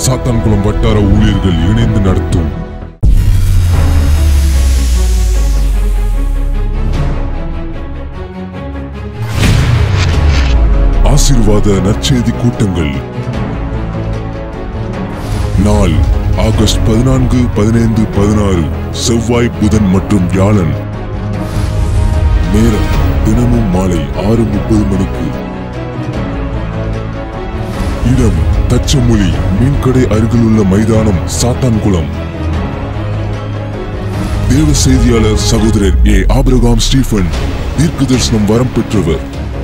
சாத்தான்குளம் வட்டார ஊழியர்கள் இணைந்து நடத்தும் ஆசீர்வாத நற்செய்தி கூட்டங்கள் நாள் ஆகஸ்ட் பதினான்கு பதினைந்து பதினாறு செவ்வாய் புதன் மற்றும் வியாழன் நேரம் தினமும் மாலை ஆறு முப்பது மணிக்கு இடம் தச்சமொழி மீன்கடை அருகிலுள்ள மைதானம் சாத்தான்குளம் தேவ செய்தியாளர் சகோதரர் ஏ ஆபிரகாம் ஸ்டீஃபன் தீர்க்க தரிசனம் வரம் பெற்றவர்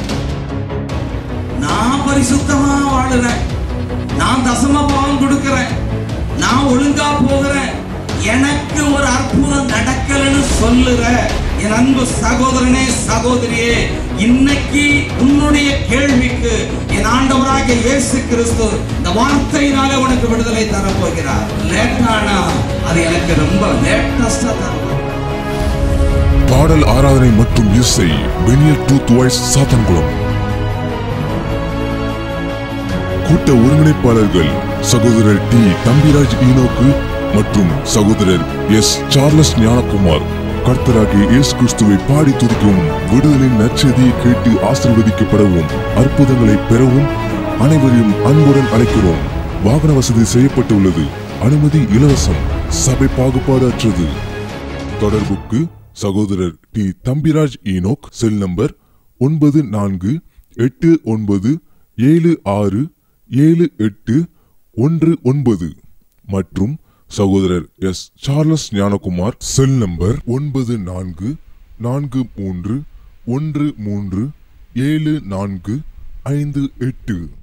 நான் பரிசுத்தமா வாழுறேன் நான் தசம பாவம் கொடுக்கிறேன் நான் ஒழுங்கா போகிறேன் எனக்கு ஒரு அற்புதம் நடக்கலன்னு சொல்லுற என் அன்பு சகோதரனே சகோதரியே இன்னைக்கு உன்னுடைய கேள்விக்கு என் ஆண்டவராகிய இயேசு கிறிஸ்து இந்த வார்த்தையினால உனக்கு விடுதலை தரப்போகிறார் லேட்டானா அது எனக்கு ரொம்ப லேட்டஸ்டா தரும் பாடல் ஆராதனை மற்றும் இசை பெனியல் டூத் வாய்ஸ் சாத்தான்குளம் கூட்ட ஒருங்கிணைப்பாளர்கள் சகோதரர் டி தம்பிராஜ் ஈனோக்கு மற்றும் சகோதரர் எஸ் சார்லஸ் ஞானகுமார் கர்த்தராகிய இயேசு கிறிஸ்துவை பாடி துதிக்கவும் விடுதலின் நற்செய்தியை கேட்டு ஆசீர்வதிக்கப்படவும் அற்புதங்களை பெறவும் அனைவரையும் அன்புடன் அழைக்கிறோம் வாகன வசதி செய்யப்பட்டுள்ளது அனுமதி இலவசம் சபை பாகுபாடு அற்றது தொடர்புக்கு சகோதரர் D Thambiraj Enoch cell number ஒன்பது நான்கு எட்டு ஒன்பது ஏழு ஆறு ஏழு எட்டு ஒன்று ஒன்பது மற்றும் சகோதரர் S Charles Gnanakumar cell number ஒன்பது நான்கு நான்கு மூன்று ஒன்று மூன்று ஏழு நான்கு ஐந்து எட்டு